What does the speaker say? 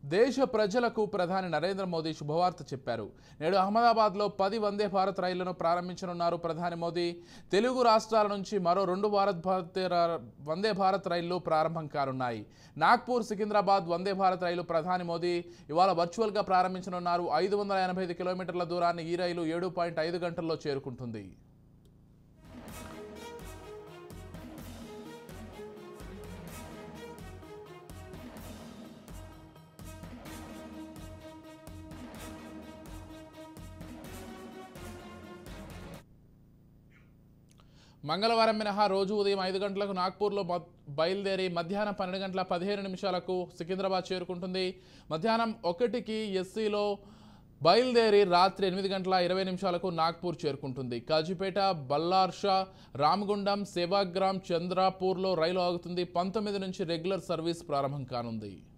దేశ ప్రజలకు ప్రధాని నరేంద్ర మోదీ శుభవార్త చెప్పారు నేడు అహ్మదాబాద్లో పది వందే భారత్ రైళ్లను ప్రారంభించనున్నారు ప్రధాని మోదీ తెలుగు రాష్ట్రాల నుంచి మరో రెండు భారత్ భారత్ రా- వందే భారత్ రైళ్లు ప్రారంభం కానున్నాయి నాగ్పూర్ సికింద్రాబాద్ వందే భారత్ రైలు ప్రధాని మోదీ ఇవాళ వర్చువల్గా ప్రారంభించనున్నారు ఐదు వందల ఎనభై ఐదు కిలోమీటర్ల దూరాన్ని ఈ రైలు ఏడు పాయింట్ ఐదు గంటల్లో చేరుకుంటుంది మంగళవారం మినహా రోజు ఉదయం ఐదు గంటలకు నాగ్పూర్లో మొ- బయలుదేరి మధ్యాహ్నం పన్నెండు గంటల పదిహేను నిమిషాలకు సికింద్రాబాద్ చేరుకుంటుంది మధ్యాహ్నం ఒకటికి ఎస్సీలో బయలుదేరి రాత్రి ఎనిమిది గంటల ఇరవై నిమిషాలకు నాగ్పూర్ చేరుకుంటుంది కాజీపేట బల్లార్షా రామగుండం సేవాగ్రామ్ చంద్రాపూర్లో రైలు ఆగుతుంది పంతొమ్మిది నుంచి రెగ్యులర్ సర్వీస్ ప్రారంభం కానుంది